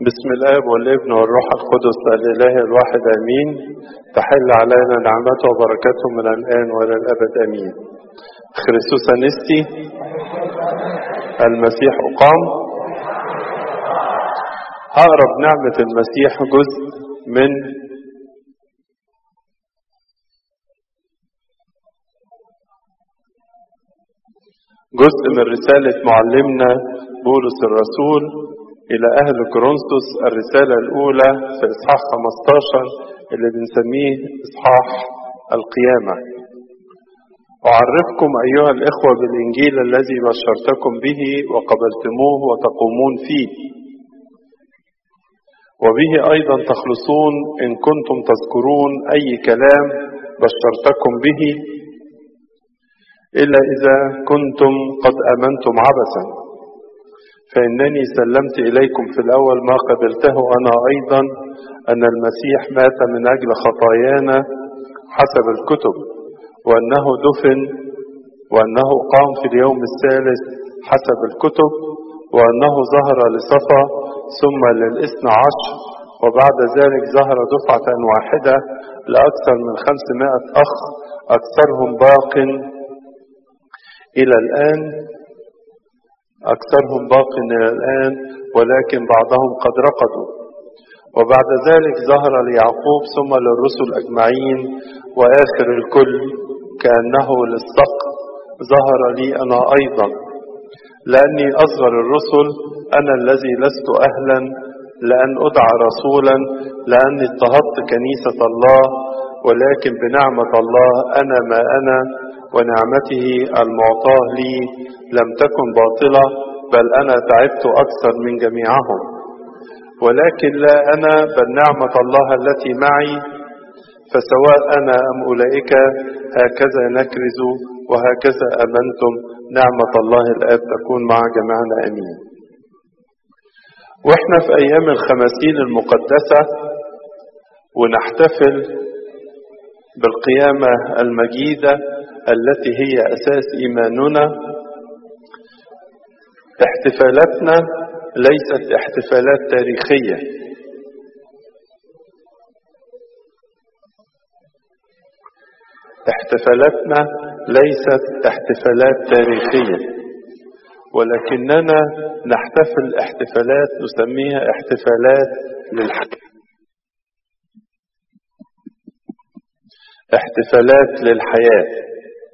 بسم الاب والابن والروح القدس الاله الواحد امين تحل علينا نعمته وبركاته من الان والى الابد امين خريستوس انستي المسيح اقام اقرب نعمه المسيح جزء من جزء من رساله معلمنا بولس الرسول إلى أهل كورنثوس الرسالة الأولى في إصحاح 15 اللي بنسميه إصحاح القيامة. أعرفكم أيها الإخوة بالإنجيل الذي بشرتكم به وقبلتموه وتقومون فيه. وبه أيضا تخلصون إن كنتم تذكرون أي كلام بشرتكم به إلا إذا كنتم قد آمنتم عبثا. فإنني سلمت إليكم في الأول ما قبلته أنا أيضا أن المسيح مات من أجل خطايانا حسب الكتب وأنه دفن وأنه قام في اليوم الثالث حسب الكتب وأنه ظهر لصفا ثم للإثنى عشر وبعد ذلك ظهر دفعة واحدة لأكثر من خمسمائة أخ أكثرهم باق إلى الآن أكثرهم باق إلى الآن ولكن بعضهم قد رقدوا وبعد ذلك ظهر ليعقوب ثم للرسل أجمعين وآخر الكل كأنه للصقر ظهر لي أنا أيضا لأني أصغر الرسل أنا الذي لست أهلا لأن أدعى رسولا لأني اضطهدت كنيسة الله ولكن بنعمة الله أنا ما أنا ونعمته المعطاة لي لم تكن باطلة بل أنا تعبت أكثر من جميعهم ولكن لا أنا بل نعمة الله التي معي فسواء أنا أم أولئك هكذا نكرز وهكذا أمنتم نعمة الله الآب تكون مع جميعنا أمين وإحنا في أيام الخمسين المقدسة ونحتفل بالقيامة المجيدة التي هي أساس إيماننا احتفالاتنا ليست احتفالات تاريخية احتفالاتنا ليست احتفالات تاريخية ولكننا نحتفل احتفالات نسميها احتفالات للحياة احتفالات للحياه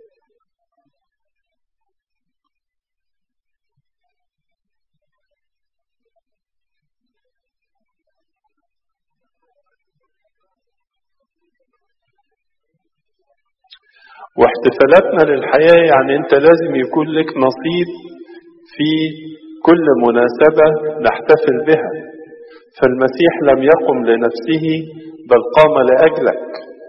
واحتفالاتنا للحياة يعني انت لازم يكون لك نصيب في كل مناسبة نحتفل بها فالمسيح لم يقم لنفسه بل قام لأجلك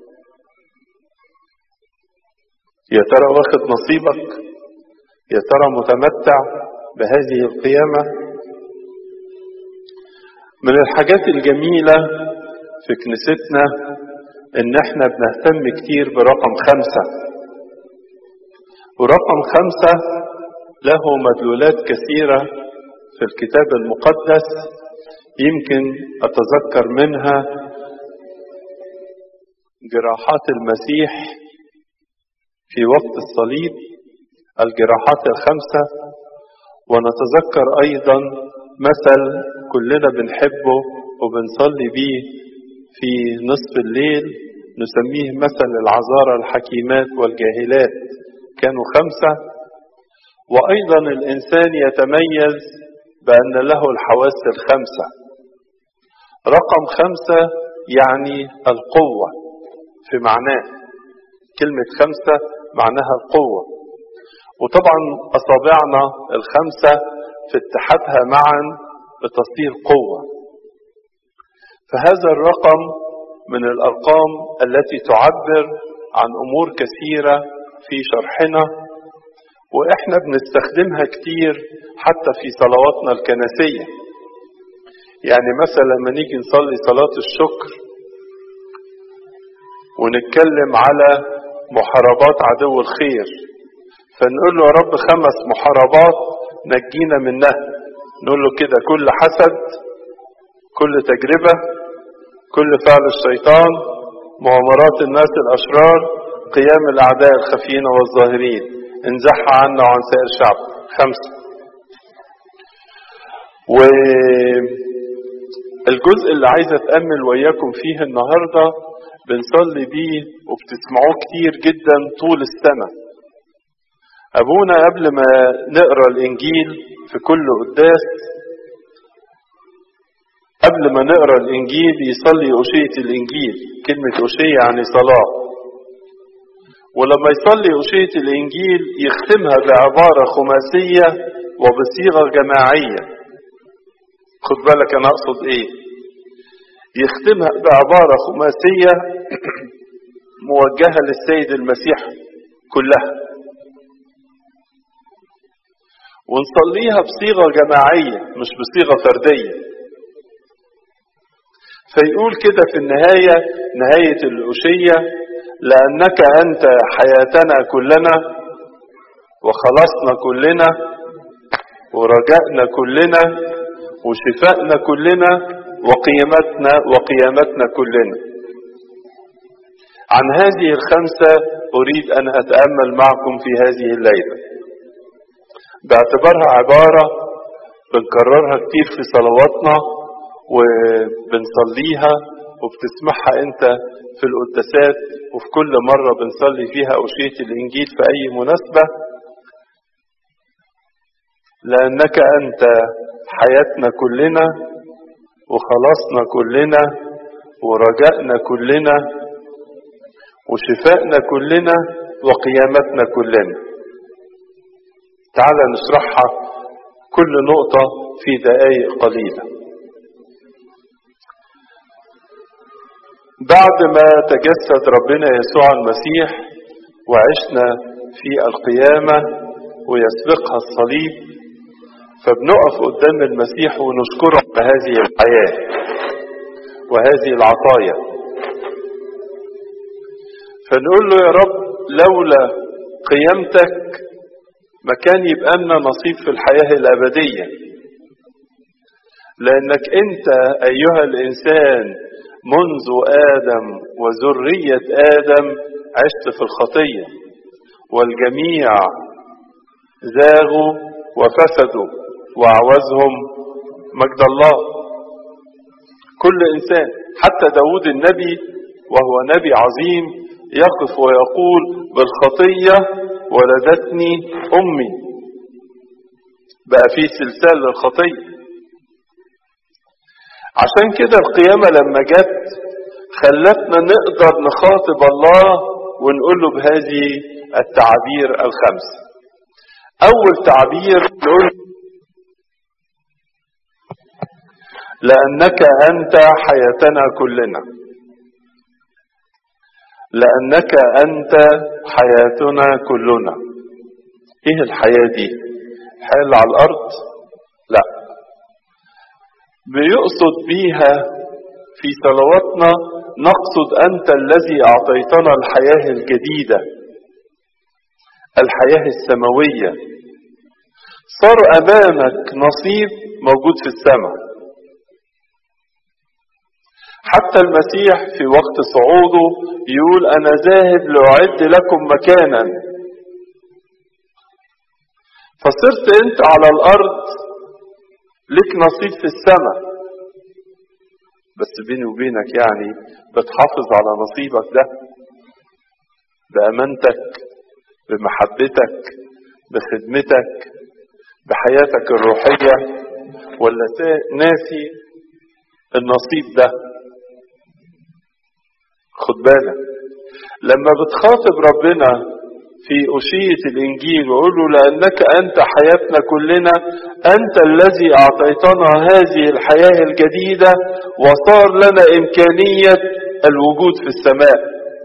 يا ترى واخد نصيبك يا ترى متمتع بهذه القيامة من الحاجات الجميلة في كنيستنا ان احنا بنهتم كتير برقم خمسة ورقم خمسة له مدلولات كثيرة في الكتاب المقدس يمكن أتذكر منها جراحات المسيح في وقت الصليب الجراحات الخمسة ونتذكر أيضا مثل كلنا بنحبه وبنصلي بيه في نصف الليل نسميه مثل العذارى الحكيمات والجاهلات كانوا خمسة وأيضا الإنسان يتميز بأن له الحواس الخمسة رقم خمسة يعني القوة في معناه كلمة خمسة معناها القوة وطبعا أصابعنا الخمسة في اتحادها معا بتصير قوة فهذا الرقم من الأرقام التي تعبر عن أمور كثيرة في شرحنا وإحنا بنستخدمها كتير حتى في صلواتنا الكنسية يعني مثلا لما نيجي نصلي صلاة الشكر ونتكلم على محاربات عدو الخير فنقول له يا رب خمس محاربات نجينا منها نقول له كده كل حسد كل تجربة كل فعل الشيطان مؤامرات الناس الأشرار قيام الأعداء الخفيين والظاهرين انزحها عنا وعن سائر الشعب خمسة والجزء اللي عايز أتأمل وإياكم فيه النهاردة بنصلي بيه وبتسمعوه كتير جدا طول السنة أبونا قبل ما نقرأ الإنجيل في كل قداس قبل ما نقرأ الإنجيل يصلي أشية الإنجيل كلمة أشية يعني صلاة ولما يصلي أشية الإنجيل يختمها بعبارة خماسية وبصيغة جماعية خد بالك أنا أقصد إيه يختمها بعبارة خماسية موجهة للسيد المسيح كلها ونصليها بصيغة جماعية مش بصيغة فردية فيقول كده في النهاية نهاية الأشية لأنك أنت حياتنا كلنا وخلصنا كلنا ورجائنا كلنا وشفائنا كلنا وقيامتنا وقيامتنا كلنا عن هذه الخمسة أريد أن أتأمل معكم في هذه الليلة باعتبارها عبارة بنكررها كتير في صلواتنا وبنصليها وبتسمعها انت في القداسات وفي كل مرة بنصلي فيها أوشية الإنجيل في أي مناسبة لأنك أنت حياتنا كلنا وخلاصنا كلنا ورجائنا كلنا وشفائنا كلنا وقيامتنا كلنا تعال نشرحها كل نقطة في دقائق قليلة بعد ما تجسد ربنا يسوع المسيح وعشنا في القيامة ويسبقها الصليب فبنقف قدام المسيح ونشكره على هذه الحياة وهذه العطايا فنقول له يا رب لولا قيامتك ما كان يبقى لنا نصيب في الحياة الأبدية لأنك أنت أيها الإنسان منذ آدم وذرية آدم عشت في الخطية والجميع زاغوا وفسدوا وأعوزهم مجد الله كل إنسان حتى داود النبي وهو نبي عظيم يقف ويقول بالخطية ولدتني أمي بقى في سلسال للخطية عشان كده القيامة لما جت خلتنا نقدر نخاطب الله ونقول له بهذه التعابير الخمس أول تعبير نقول لأنك أنت حياتنا كلنا لأنك أنت حياتنا كلنا إيه الحياة دي الحياة اللي على الأرض لا بيقصد بيها في صلواتنا نقصد أنت الذي أعطيتنا الحياة الجديدة الحياة السماوية صار أمامك نصيب موجود في السماء حتى المسيح في وقت صعوده يقول أنا ذاهب لأعد لكم مكانا فصرت أنت على الأرض لك نصيب في السماء بس بيني وبينك يعني بتحافظ على نصيبك ده بأمانتك بمحبتك بخدمتك بحياتك الروحية ولا ناسي النصيب ده خد بالك لما بتخاطب ربنا في أشية الإنجيل وقول له لأنك أنت حياتنا كلنا أنت الذي أعطيتنا هذه الحياة الجديدة وصار لنا إمكانية الوجود في السماء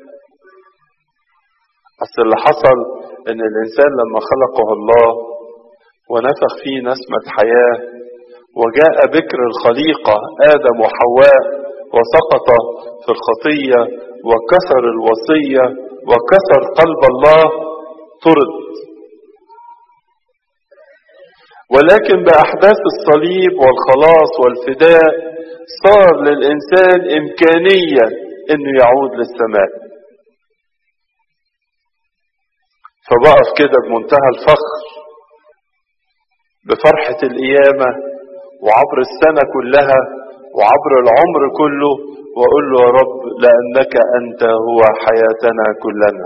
أصل اللي حصل إن الإنسان لما خلقه الله ونفخ فيه نسمة حياة وجاء بكر الخليقة آدم وحواء وسقط في الخطية وكسر الوصية وكسر قلب الله طرد ولكن بأحداث الصليب والخلاص والفداء صار للإنسان إمكانية إنه يعود للسماء فبقف كده بمنتهى الفخر بفرحة القيامة وعبر السنة كلها وعبر العمر كله وأقول له يا رب لأنك أنت هو حياتنا كلنا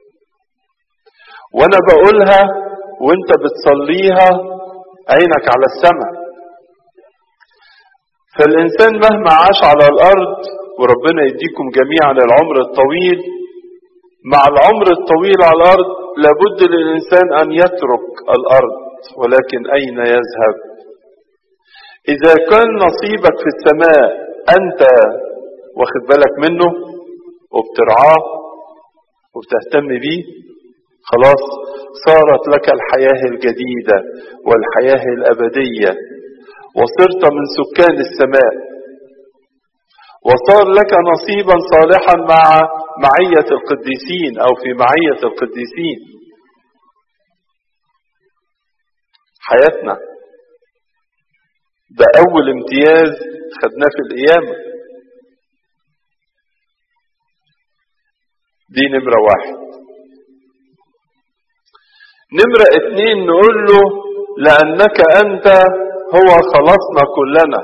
وأنا بقولها وأنت بتصليها عينك على السماء فالإنسان مهما عاش على الأرض وربنا يديكم جميعا العمر الطويل مع العمر الطويل على الأرض لابد للإنسان أن يترك الأرض ولكن أين يذهب إذا كان نصيبك في السماء أنت واخد بالك منه وبترعاه وبتهتم بيه خلاص صارت لك الحياة الجديدة والحياة الأبدية وصرت من سكان السماء وصار لك نصيبا صالحا مع معية القديسين أو في معية القديسين حياتنا ده أول امتياز خدناه في القيامة دي نمرة واحد نمرة اتنين نقول له لأنك أنت هو خلصنا كلنا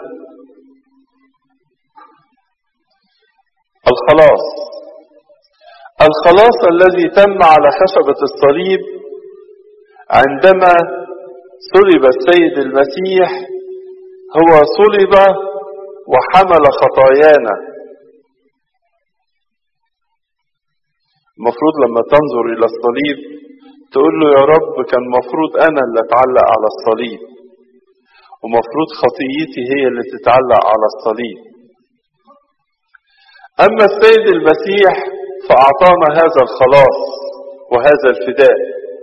الخلاص الخلاص الذي تم على خشبة الصليب عندما صلب السيد المسيح هو صلب وحمل خطايانا المفروض لما تنظر إلى الصليب تقول له يا رب كان مفروض أنا اللي أتعلق على الصليب ومفروض خطيتي هي اللي تتعلق على الصليب أما السيد المسيح فأعطانا هذا الخلاص وهذا الفداء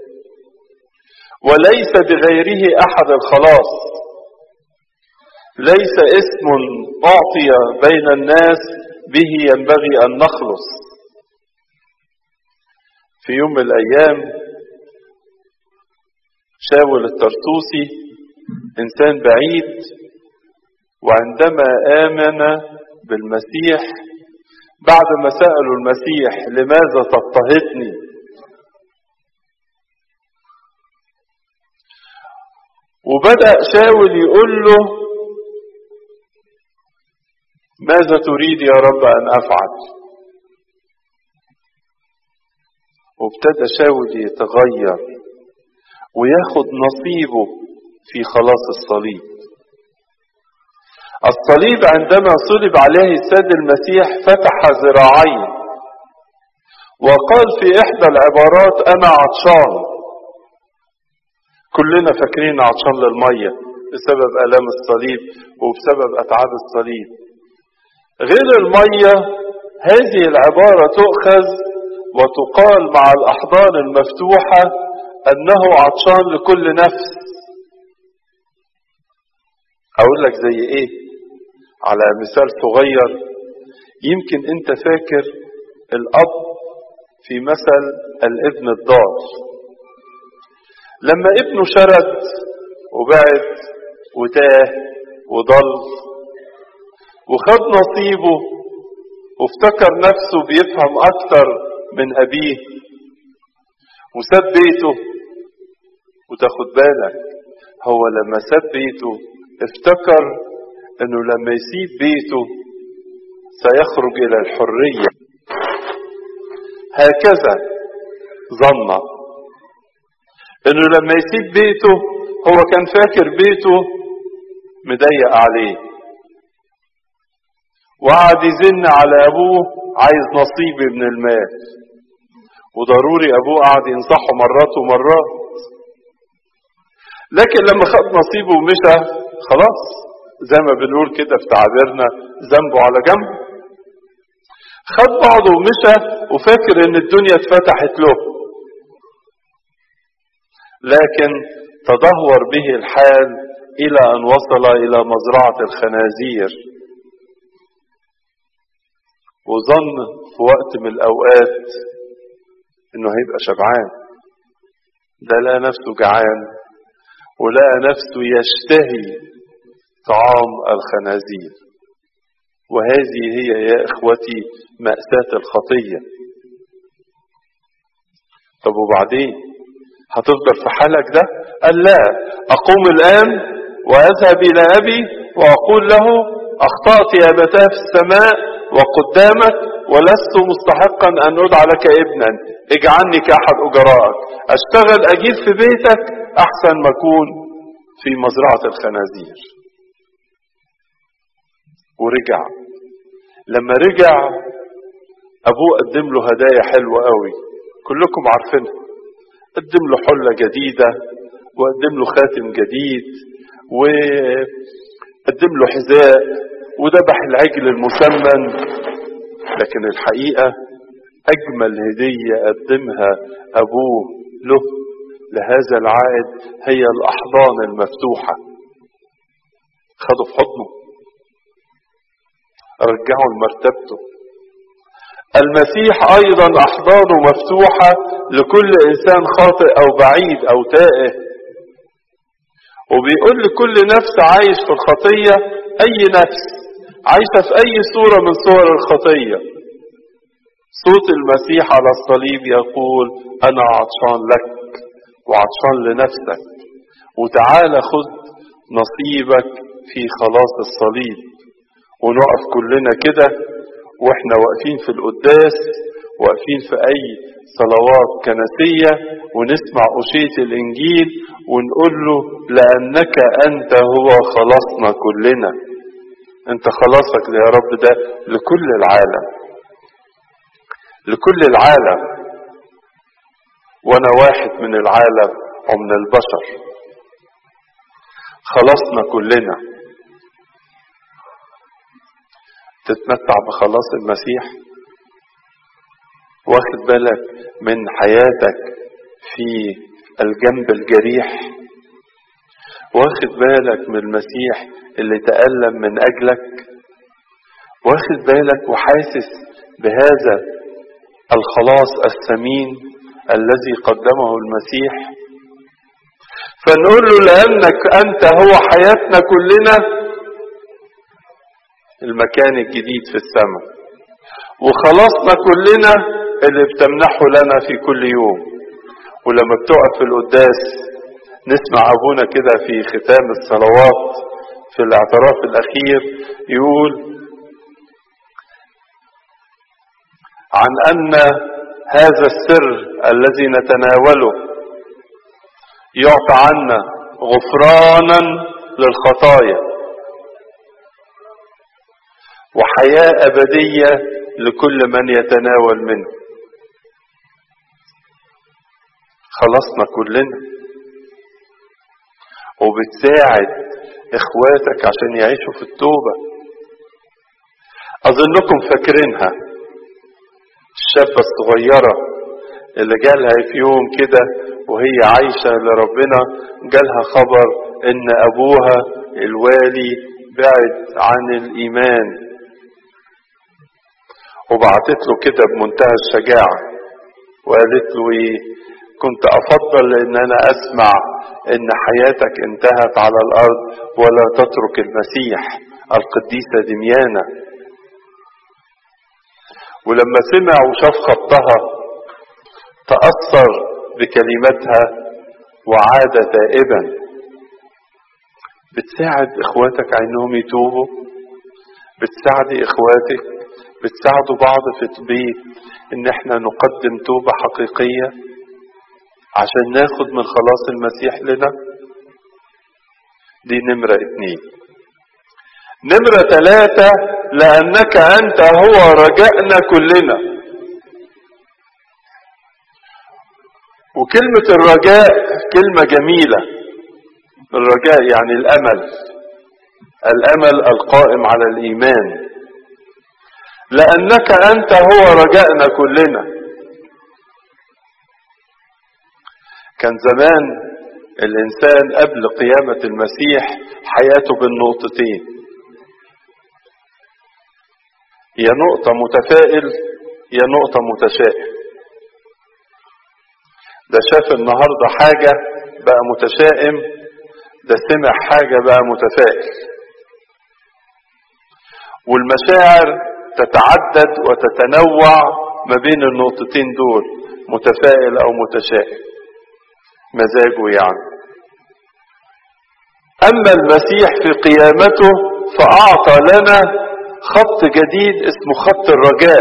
وليس بغيره أحد الخلاص ليس اسم أعطي بين الناس به ينبغي أن نخلص في يوم من الأيام شاول الترطوسي إنسان بعيد وعندما آمن بالمسيح بعد ما سألوا المسيح لماذا تضطهدني وبدأ شاول يقول له ماذا تريد يا رب أن أفعل وابتدى شاول يتغير وياخد نصيبه في خلاص الصليب الصليب عندما صلب عليه السيد المسيح فتح ذراعيه وقال في إحدى العبارات أنا عطشان كلنا فاكرين عطشان للمية بسبب آلام الصليب وبسبب أتعاب الصليب غير المية هذه العبارة تؤخذ وتقال مع الأحضان المفتوحة أنه عطشان لكل نفس أقول لك زي إيه على مثال صغير يمكن أنت فاكر الأب في مثل الابن الضال لما ابنه شرد وبعد وتاه وضل وخد نصيبه وافتكر نفسه بيفهم أكتر من أبيه وساب بيته وتاخد بالك هو لما ساب بيته افتكر انه لما يسيب بيته سيخرج الى الحرية هكذا ظن انه لما يسيب بيته هو كان فاكر بيته مضيق عليه وقعد يزن على ابوه عايز نصيبي من المال وضروري ابوه قعد ينصحه مرات ومرات لكن لما خد نصيبه ومشى خلاص زي ما بنقول كده في تعابيرنا ذنبه على جنب خد بعضه ومشى وفاكر ان الدنيا اتفتحت له لكن تدهور به الحال الى ان وصل الى مزرعة الخنازير وظن في وقت من الاوقات انه هيبقى شبعان ده لقى نفسه جعان ولقى نفسه يشتهي طعام الخنازير وهذه هي يا إخوتي مأساة الخطية طب وبعدين هتفضل في حالك ده قال لا أقوم الآن وأذهب إلى أبي وأقول له أخطأت يا أبتاه في السماء وقدامك ولست مستحقا أن أدعى لك ابنا اجعلني كأحد أجرائك أشتغل أجيب في بيتك أحسن ما أكون في مزرعة الخنازير ورجع لما رجع أبوه قدم له هدايا حلوة قوي كلكم عارفينها قدم له حلة جديدة وقدم له خاتم جديد وقدم له حذاء وذبح العجل المسمن لكن الحقيقة أجمل هدية قدمها أبوه له لهذا العائد هي الأحضان المفتوحة خده في حضنه رجعه لمرتبته المسيح أيضا أحضانه مفتوحة لكل إنسان خاطئ أو بعيد أو تائه وبيقول لكل نفس عايش في الخطية أي نفس عايشة في أي صورة من صور الخطية صوت المسيح على الصليب يقول أنا عطشان لك وعطشان لنفسك وتعالى خد نصيبك في خلاص الصليب ونقف كلنا كده واحنا واقفين في القداس واقفين في اي صلوات كنسية ونسمع أشية الإنجيل ونقول له لأنك أنت هو خلاصنا كلنا أنت خلاصك يا رب ده لكل العالم لكل العالم وأنا واحد من العالم ومن البشر خلصنا كلنا تتمتع بخلاص المسيح واخد بالك من حياتك في الجنب الجريح واخد بالك من المسيح اللي تألم من أجلك واخد بالك وحاسس بهذا الخلاص الثمين الذي قدمه المسيح فنقول له لأنك أنت هو حياتنا كلنا المكان الجديد في السماء وخلصنا كلنا اللي بتمنحه لنا في كل يوم ولما بتقف في القداس نسمع أبونا كده في ختام الصلوات في الاعتراف الأخير يقول عن أن هذا السر الذي نتناوله يعطى عنا غفرانا للخطايا وحياة أبدية لكل من يتناول منه خلصنا كلنا وبتساعد اخواتك عشان يعيشوا في التوبة اظنكم فاكرينها الشابة الصغيرة اللي جالها في يوم كده وهي عايشة لربنا جالها خبر ان ابوها الوالي بعد عن الايمان وبعتت له كده بمنتهى الشجاعة وقالت له ايه كنت افضل ان انا اسمع ان حياتك انتهت على الارض ولا تترك المسيح القديسة دميانة ولما سمع وشاف خطها تأثر بكلماتها وعاد تائبا بتساعد اخواتك انهم يتوبوا بتساعدي اخواتك بتساعدوا بعض في بيت ان احنا نقدم توبة حقيقية عشان ناخد من خلاص المسيح لنا دي نمرة اتنين نمرة ثلاثة لأنك أنت هو رجائنا كلنا وكلمة الرجاء كلمة جميلة الرجاء يعني الأمل الأمل القائم على الإيمان لأنك أنت هو رجائنا كلنا كان زمان الإنسان قبل قيامة المسيح حياته بالنقطتين يا نقطة متفائل يا نقطة متشائم ده شاف النهاردة حاجة بقى متشائم ده سمع حاجة بقى متفائل والمشاعر تتعدد وتتنوع ما بين النقطتين دول متفائل او متشائم مزاجه يعني اما المسيح في قيامته فاعطى لنا خط جديد اسمه خط الرجاء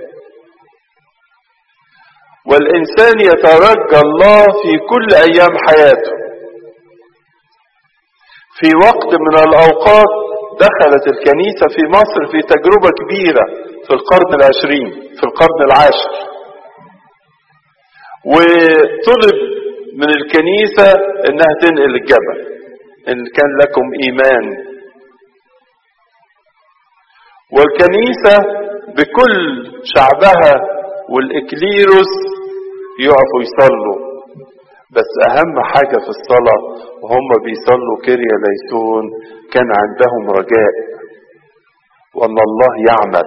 والانسان يترجى الله في كل ايام حياته في وقت من الاوقات دخلت الكنيسة في مصر في تجربة كبيرة في القرن العشرين في القرن العاشر وطلب من الكنيسة انها تنقل الجبل ان كان لكم ايمان والكنيسة بكل شعبها والاكليروس يقفوا يصلوا بس اهم حاجة في الصلاة وهم بيصلوا كيريا ليسون كان عندهم رجاء وان الله يعمل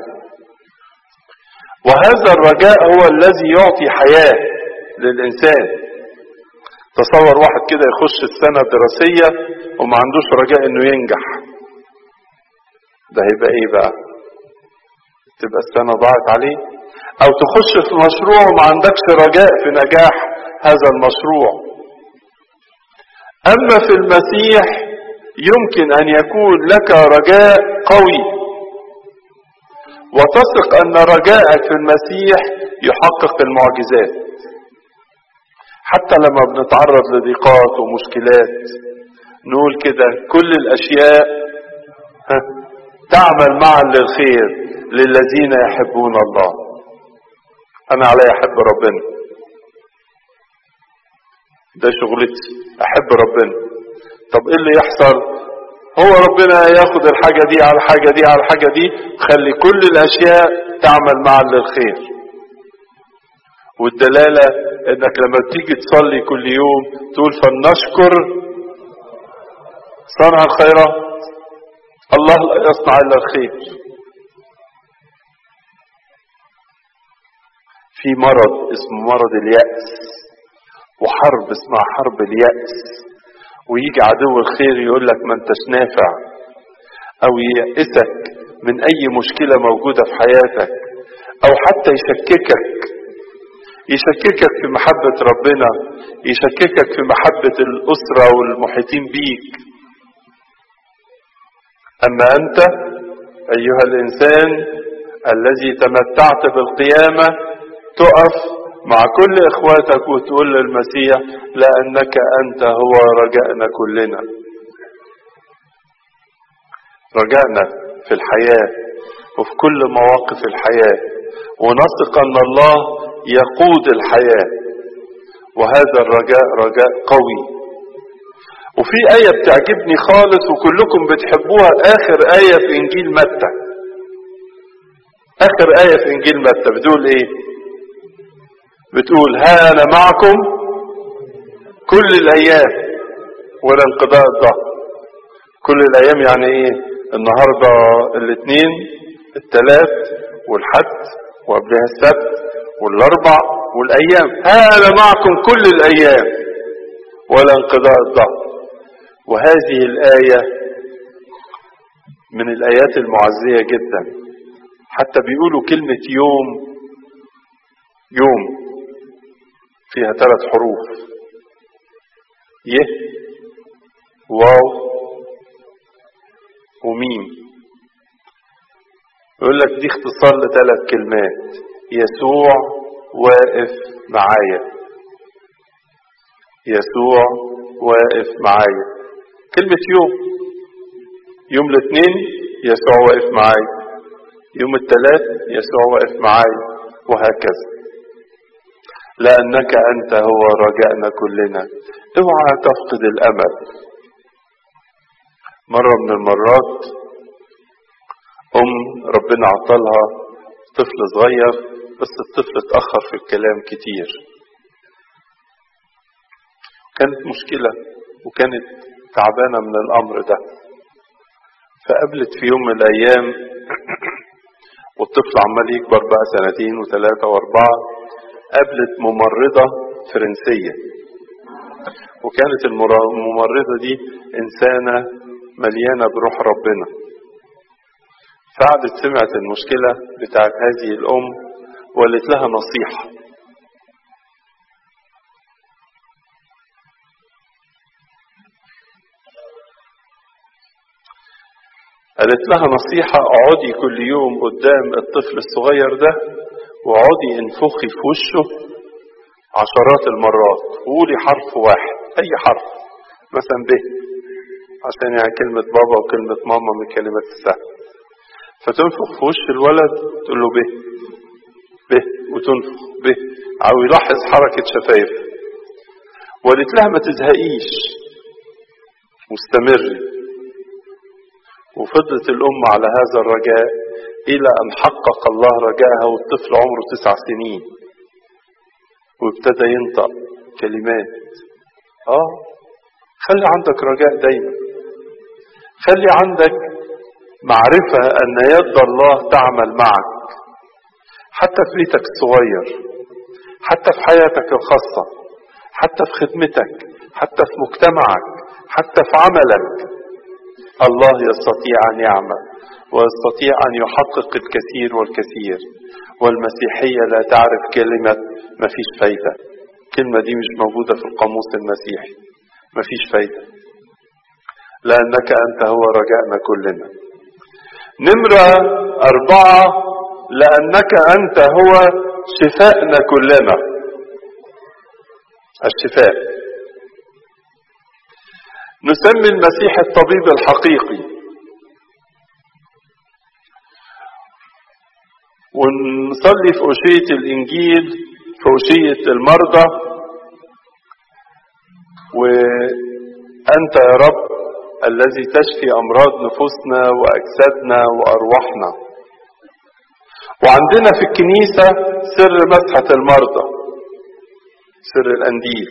وهذا الرجاء هو الذي يعطي حياة للانسان تصور واحد كده يخش السنة الدراسية وما عندوش رجاء انه ينجح ده هيبقى ايه بقى تبقى السنة ضاعت عليه او تخش في مشروع وما عندكش رجاء في نجاح هذا المشروع اما في المسيح يمكن ان يكون لك رجاء قوي وتثق ان رجاءك في المسيح يحقق المعجزات حتى لما بنتعرض لضيقات ومشكلات نقول كده كل الاشياء تعمل معا للخير للذين يحبون الله انا علي احب ربنا ده شغلتي احب ربنا طب ايه اللي يحصل هو ربنا ياخد الحاجة دي على الحاجة دي على الحاجة دي خلي كل الاشياء تعمل معا للخير والدلالة انك لما بتيجي تصلي كل يوم تقول فلنشكر صنع الخيرات الله لا يصنع الا الخير في مرض اسمه مرض اليأس وحرب اسمها حرب اليأس ويجي عدو الخير يقول لك ما انتش نافع او ييأسك من اي مشكلة موجودة في حياتك او حتى يشككك يشككك في محبة ربنا يشككك في محبة الأسرة والمحيطين بيك أما أنت أيها الإنسان الذي تمتعت بالقيامة تقف مع كل إخواتك وتقول للمسيح لأنك أنت هو رجائنا كلنا رجائنا في الحياة وفي كل مواقف الحياة ونثق أن الله يقود الحياة وهذا الرجاء رجاء قوي وفي آية بتعجبني خالص وكلكم بتحبوها آخر آية في إنجيل متى آخر آية في إنجيل متى بتقول إيه بتقول ها أنا معكم كل الأيام ولا انقضاء الظهر كل الأيام يعني إيه النهاردة الاثنين الثلاث والحد وقبلها السبت والاربع والايام ها انا معكم كل الايام ولا انقضاء الظهر وهذه الايه من الايات المعزيه جدا حتى بيقولوا كلمه يوم يوم فيها ثلاث حروف ي واو وميم يقول لك دي اختصار لثلاث كلمات يسوع واقف معايا يسوع واقف معايا كلمة يوم يوم الاثنين يسوع واقف معايا يوم الثلاث يسوع واقف معايا وهكذا لأنك أنت هو رجائنا كلنا اوعى تفقد الأمل مرة من المرات أم ربنا عطلها طفل صغير بس الطفل اتأخر في الكلام كتير كانت مشكلة وكانت تعبانة من الأمر ده فقابلت في يوم من الأيام والطفل عمال يكبر بقى سنتين وثلاثة وأربعة قابلت ممرضة فرنسية وكانت الممرضة دي إنسانة مليانة بروح ربنا فقعدت سمعت المشكلة بتاعت هذه الأم وقالت لها نصيحة قالت لها نصيحة اقعدي كل يوم قدام الطفل الصغير ده واقعدي انفخي في وشه عشرات المرات وقولي حرف واحد اي حرف مثلا ب عشان يعني كلمة بابا وكلمة ماما من كلمات السهل فتنفخ في وش الولد تقول له ب ب وتنفخ ب او يلاحظ حركة شفايف وقالت لها ما تزهقيش مستمري وفضلت الأم على هذا الرجاء إلى أن حقق الله رجاءها والطفل عمره تسع سنين وابتدى ينطق كلمات آه خلي عندك رجاء دايما خلي عندك معرفة أن يد الله تعمل معك حتى في بيتك الصغير حتى في حياتك الخاصة حتى في خدمتك حتى في مجتمعك حتى في عملك الله يستطيع أن يعمل ويستطيع أن يحقق الكثير والكثير والمسيحية لا تعرف كلمة ما فيش فايدة الكلمة دي مش موجودة في القاموس المسيحي ما فيش فايدة لأنك أنت هو رجائنا كلنا نمرة أربعة لأنك أنت هو شفائنا كلنا الشفاء نسمي المسيح الطبيب الحقيقي ونصلي في أشية الإنجيل في أشية المرضى وأنت يا رب الذي تشفي أمراض نفوسنا وأجسادنا وأرواحنا وعندنا في الكنيسة سر مسحة المرضى سر الأنديل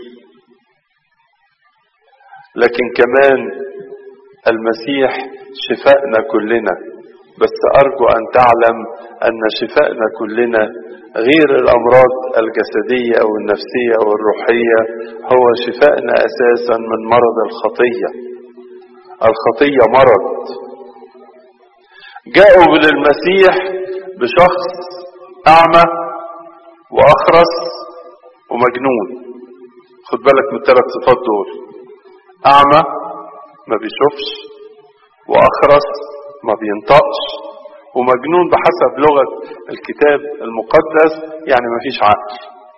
لكن كمان المسيح شفائنا كلنا بس أرجو أن تعلم أن شفائنا كلنا غير الأمراض الجسدية أو النفسية أو الروحية هو شفائنا أساسا من مرض الخطية الخطية مرض جاءوا للمسيح بشخص أعمى وأخرس ومجنون خد بالك من الثلاث صفات دول أعمى ما بيشوفش وأخرس ما بينطقش ومجنون بحسب لغة الكتاب المقدس يعني ما فيش عقل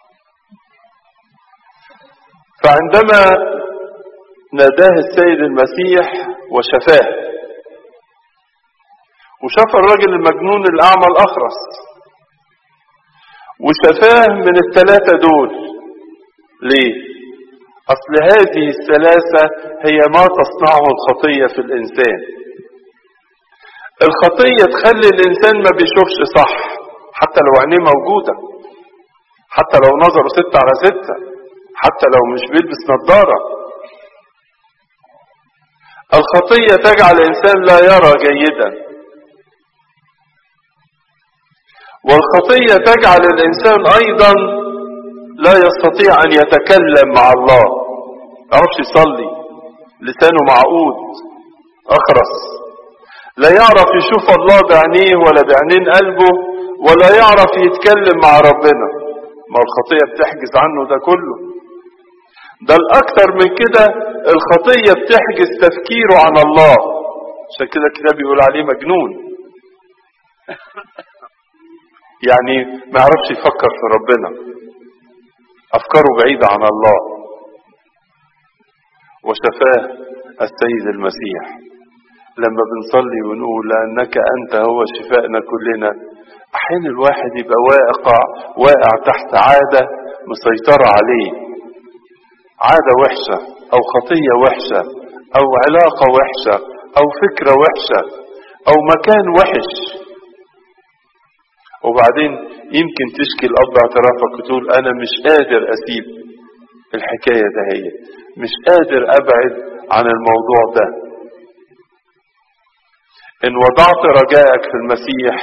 فعندما ناداه السيد المسيح وشفاه وشاف الراجل المجنون الأعمى الأخرس وشفاه من الثلاثة دول ليه أصل هذه الثلاثة هي ما تصنعه الخطية في الإنسان الخطية تخلي الإنسان ما بيشوفش صح حتى لو عينيه موجودة حتى لو نظره ستة على ستة حتى لو مش بيلبس نظارة الخطية تجعل الإنسان لا يرى جيدا والخطية تجعل الإنسان أيضا لا يستطيع أن يتكلم مع الله يعرفش يصلي لسانه معقود أخرس لا يعرف يشوف الله بعينيه ولا بعينين قلبه ولا يعرف يتكلم مع ربنا ما الخطية بتحجز عنه ده كله ده الأكثر من كده الخطية بتحجز تفكيره عن الله عشان كده الكتاب بيقول عليه مجنون يعني ما يعرفش يفكر في ربنا أفكاره بعيدة عن الله وشفاه السيد المسيح لما بنصلي ونقول لأنك أنت هو شفائنا كلنا أحيانا الواحد يبقى واقع واقع تحت عادة مسيطرة عليه عادة وحشة أو خطية وحشة أو علاقة وحشة أو فكرة وحشة أو مكان وحش وبعدين يمكن تشكي الأب اعترافك وتقول أنا مش قادر أسيب الحكاية ده هي مش قادر أبعد عن الموضوع ده إن وضعت رجائك في المسيح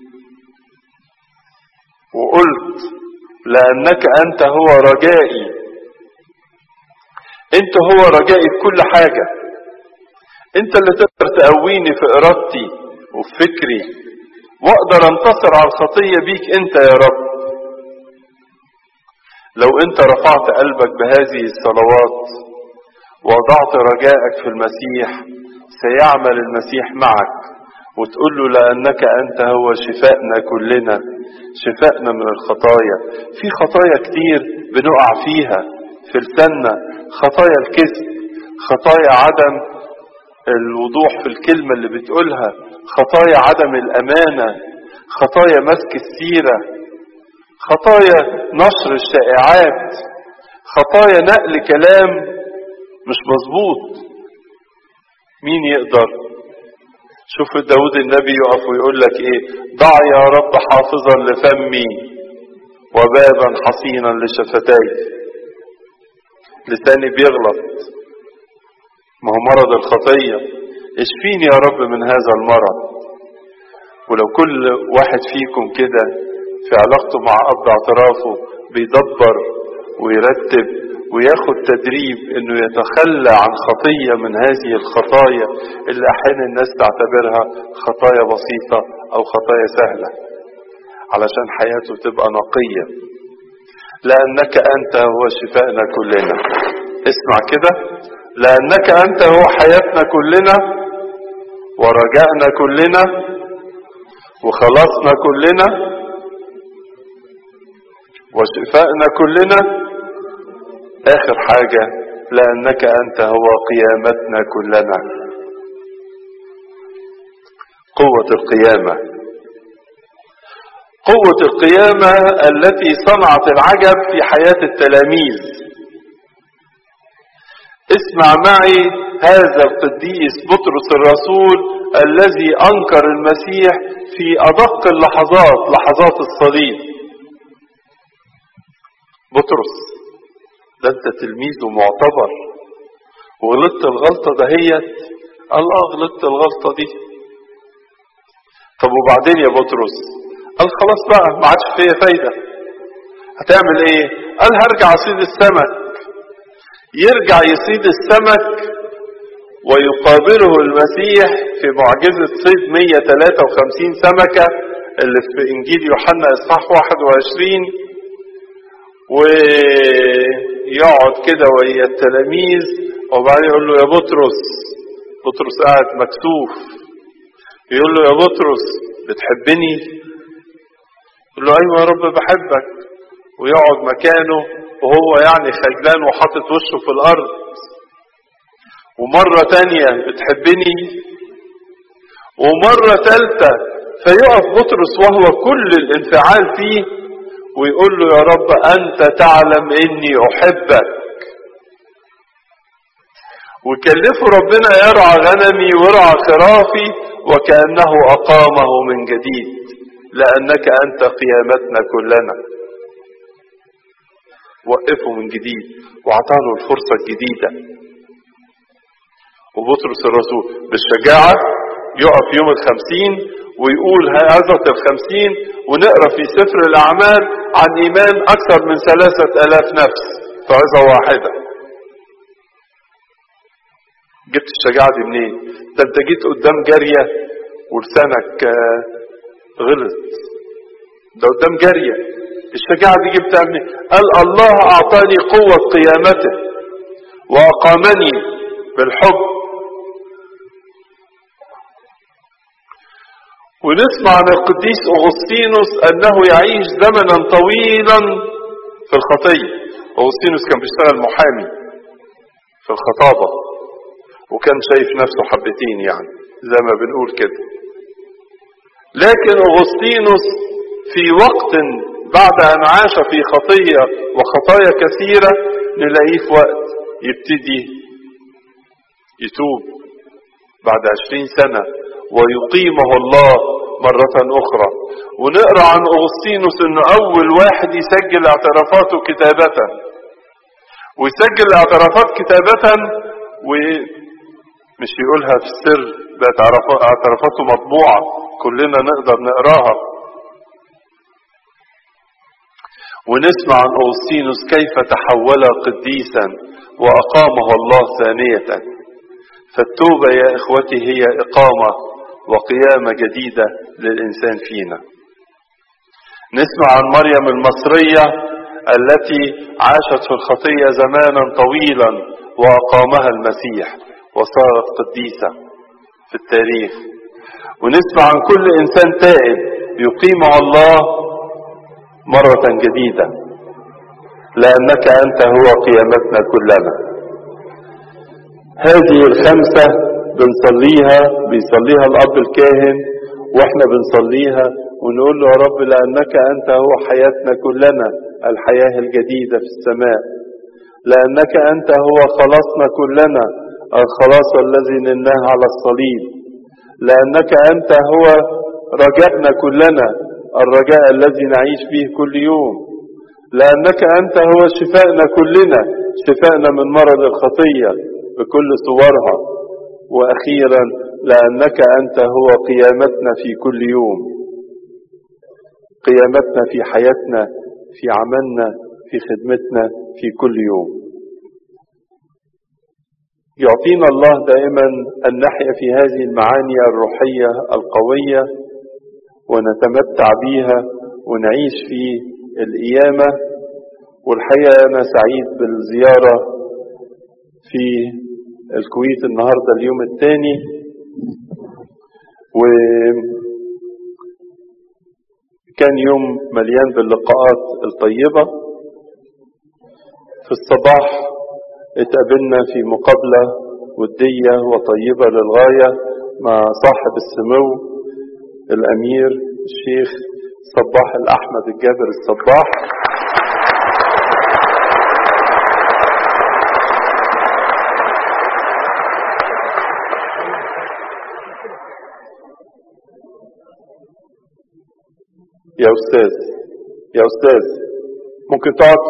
وقلت لأنك أنت هو رجائي أنت هو رجائي في كل حاجة أنت اللي تقدر تقويني في إرادتي وفي فكري واقدر انتصر على الخطية بيك انت يا رب لو انت رفعت قلبك بهذه الصلوات ووضعت رجائك في المسيح سيعمل المسيح معك وتقول له لأنك أنت هو شفائنا كلنا شفائنا من الخطايا في خطايا كتير بنقع فيها في لساننا خطايا الكذب خطايا عدم الوضوح في الكلمة اللي بتقولها خطايا عدم الأمانة خطايا مسك السيرة خطايا نشر الشائعات خطايا نقل كلام مش مظبوط مين يقدر شوف داود النبي يقف ويقول لك ايه ضع يا رب حافظا لفمي وبابا حصينا لشفتي لساني بيغلط ما هو مرض الخطية اشفيني يا رب من هذا المرض ولو كل واحد فيكم كده في علاقته مع أب اعترافه بيدبر ويرتب وياخد تدريب انه يتخلى عن خطية من هذه الخطايا اللي احيانا الناس تعتبرها خطايا بسيطة او خطايا سهلة علشان حياته تبقى نقية لانك انت هو شفائنا كلنا اسمع كده لانك انت هو حياتنا كلنا ورجائنا كلنا وخلاصنا كلنا وشفائنا كلنا آخر حاجة لأنك أنت هو قيامتنا كلنا قوة القيامة قوة القيامة التي صنعت العجب في حياة التلاميذ اسمع معي هذا القديس بطرس الرسول الذي أنكر المسيح في أدق اللحظات لحظات الصليب بطرس ده انت تلميذ ومعتبر وغلطت الغلطة دهيت الله غلطت الغلطة دي طب وبعدين يا بطرس قال خلاص بقى ما عادش فيا فايدة هتعمل ايه قال هرجع اصيد السمك يرجع يصيد السمك ويقابله المسيح في معجزة صيد 153 سمكة اللي في انجيل يوحنا اصحاح 21 ويقعد كده ويا التلاميذ وبعدين يقول له يا بطرس بطرس قاعد مكسوف يقول له يا بطرس بتحبني يقول له ايوه يا رب بحبك ويقعد مكانه وهو يعني خجلان وحاطط وشه في الارض ومرة تانية بتحبني ومرة تالتة فيقف بطرس وهو كل الانفعال فيه ويقول له يا رب أنت تعلم إني أحبك وكلفه ربنا يرعى غنمي ويرعى خرافي وكأنه أقامه من جديد لأنك أنت قيامتنا كلنا وقفه من جديد وأعطاله الفرصة الجديدة وبطرس الرسول بالشجاعة يقف يوم الخمسين ويقول هذا الخمسين ونقرأ في سفر الأعمال عن إيمان أكثر من ثلاثة ألاف نفس في عظة واحدة جبت الشجاعة دي منين ده انت جيت قدام جارية ولسانك غلط ده قدام جارية الشجاعة دي جبتها منين قال الله أعطاني قوة قيامته وأقامني بالحب ونسمع عن القديس أغسطينوس أنه يعيش زمنا طويلا في الخطية أغسطينوس كان بيشتغل محامي في الخطابة وكان شايف نفسه حبتين يعني زي ما بنقول كده لكن أغسطينوس في وقت بعد أن عاش في خطية وخطايا كثيرة نلاقيه في وقت يبتدي يتوب بعد عشرين سنة ويقيمه الله مرة أخرى ونقرأ عن أغسطينوس أنه أول واحد يسجل اعترافاته كتابة ويسجل الاعترافات كتابة ومش يقولها في السر بقت اعترافاته مطبوعة كلنا نقدر نقراها ونسمع عن أغسطينوس كيف تحول قديسا وأقامه الله ثانية فالتوبة يا إخوتي هي إقامة وقيامة جديدة للإنسان فينا نسمع عن مريم المصرية التي عاشت في الخطية زمانا طويلا وأقامها المسيح وصارت قديسة في التاريخ ونسمع عن كل إنسان تائب يقيمه الله مرة جديدة لأنك أنت هو قيامتنا كلنا هذه الخمسة بنصليها بيصليها الأب الكاهن وإحنا بنصليها ونقول له يا رب لأنك أنت هو حياتنا كلنا الحياة الجديدة في السماء لأنك أنت هو خلاصنا كلنا الخلاص الذي نلناه على الصليب لأنك أنت هو رجائنا كلنا الرجاء الذي نعيش به كل يوم لأنك أنت هو شفائنا كلنا شفائنا من مرض الخطية بكل صورها وأخيرا لأنك أنت هو قيامتنا في كل يوم قيامتنا في حياتنا في عملنا في خدمتنا في كل يوم يعطينا الله دائما أن نحيا في هذه المعاني الروحية القوية ونتمتع بها ونعيش في القيامة والحقيقة أنا سعيد بالزيارة في الكويت النهاردة اليوم الثاني وكان يوم مليان باللقاءات الطيبة في الصباح اتقابلنا في مقابلة ودية وطيبة للغاية مع صاحب السمو الأمير الشيخ صباح الأحمد الجابر الصباح يا أستاذ يا أستاذ ممكن تقعد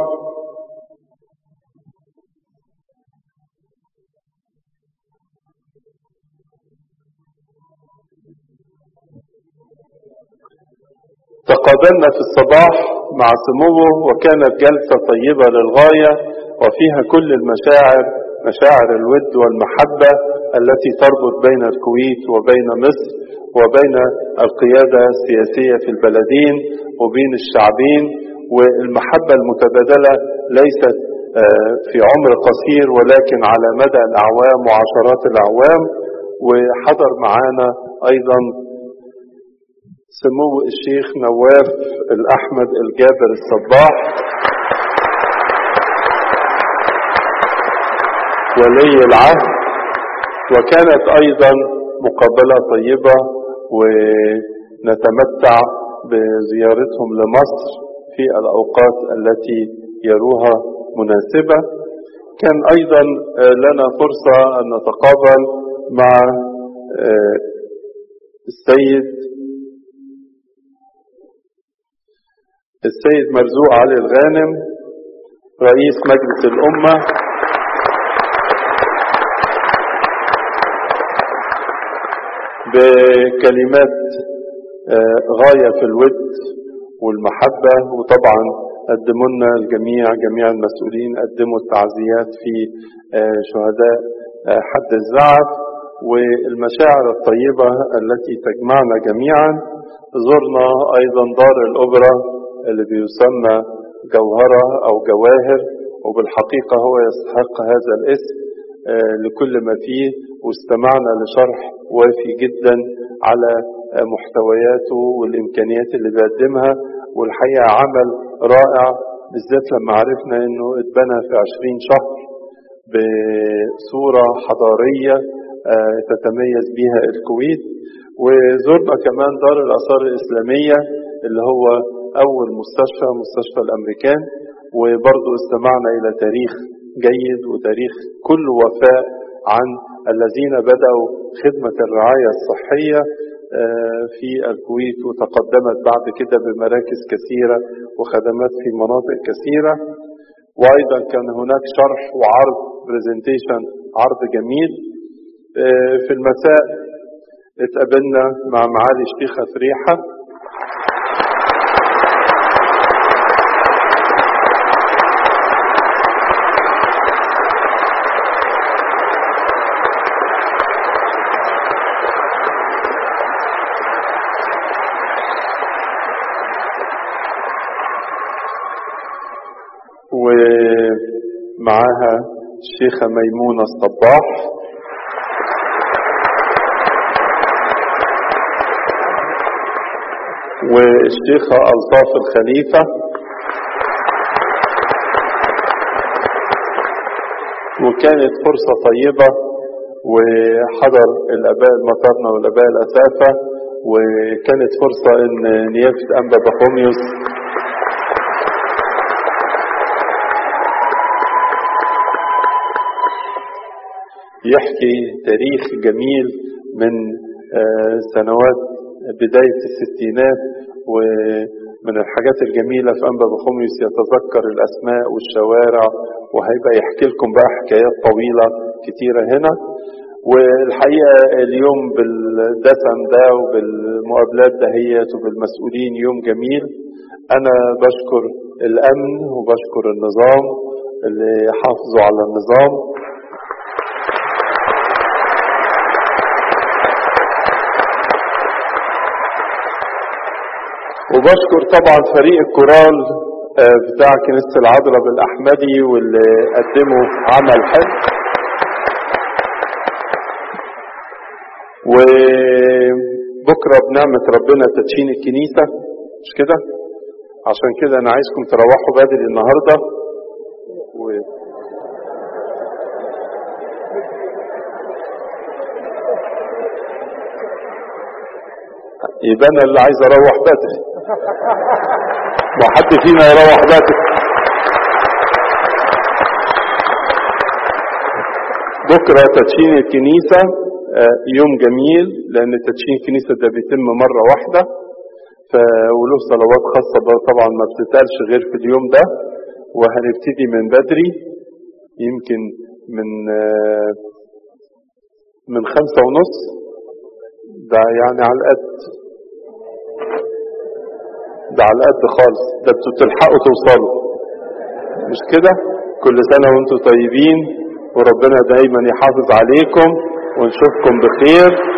تقابلنا في الصباح مع سموه وكانت جلسة طيبة للغاية وفيها كل المشاعر مشاعر الود والمحبة التي تربط بين الكويت وبين مصر وبين القيادة السياسية في البلدين وبين الشعبين والمحبة المتبادلة ليست في عمر قصير ولكن على مدى الأعوام وعشرات الأعوام وحضر معانا أيضا سمو الشيخ نواف الأحمد الجابر الصباح ولي العهد وكانت أيضا مقابلة طيبة ونتمتع بزيارتهم لمصر في الأوقات التي يروها مناسبة كان أيضا لنا فرصة أن نتقابل مع السيد السيد مرزوق علي الغانم رئيس مجلس الأمة بكلمات غاية في الود والمحبة وطبعا قدموا لنا الجميع جميع المسؤولين قدموا التعزيات في شهداء حد الزعف والمشاعر الطيبة التي تجمعنا جميعا زرنا أيضا دار الأوبرا اللي بيسمى جوهرة أو جواهر وبالحقيقة هو يستحق هذا الاسم لكل ما فيه واستمعنا لشرح وافي جدا على محتوياته والإمكانيات اللي بيقدمها والحقيقة عمل رائع بالذات لما عرفنا انه اتبنى في عشرين شهر بصورة حضارية تتميز بها الكويت وزرنا كمان دار الآثار الإسلامية اللي هو أول مستشفى مستشفى الأمريكان وبرضو استمعنا إلى تاريخ جيد وتاريخ كل وفاء عن الذين بدأوا خدمة الرعاية الصحية في الكويت وتقدمت بعد كده بمراكز كثيرة وخدمات في مناطق كثيرة وأيضا كان هناك شرح وعرض برزنتيشن عرض جميل في المساء اتقابلنا مع معالي الشيخة فريحة معاها الشيخة ميمونة الصباح والشيخة ألطاف الخليفة وكانت فرصة طيبة وحضر الآباء المطرنة والآباء الأسافة وكانت فرصة إن نيافة أنبا بخوميوس يحكي تاريخ جميل من سنوات بداية الستينات ومن الحاجات الجميلة في أنبا بخوميوس يتذكر الأسماء والشوارع وهيبقى يحكي لكم بقى حكايات طويلة كتيرة هنا والحقيقة اليوم بالدسم ده وبالمقابلات دهيت وبالمسؤولين يوم جميل أنا بشكر الأمن وبشكر النظام اللي حافظوا على النظام وبشكر طبعا فريق الكورال بتاع كنيسة العذراء بالأحمدي واللي قدموا عمل حلو وبكرة بنعمة ربنا تدشين الكنيسة مش كده عشان كده أنا عايزكم تروحوا بدري النهاردة و... يبقى أنا اللي عايز أروح بدري ما حد فينا يروح بدري بكرة تدشين الكنيسة يوم جميل لأن تدشين الكنيسة ده بيتم مرة واحدة وله صلوات خاصة طبعا ما بتتقالش غير في اليوم ده وهنبتدي من بدري يمكن من من خمسة ونص ده يعني على القد ده على القد خالص ده انتوا تلحقوا توصلوا مش كده كل سنة وانتوا طيبين وربنا دايما يحافظ عليكم ونشوفكم بخير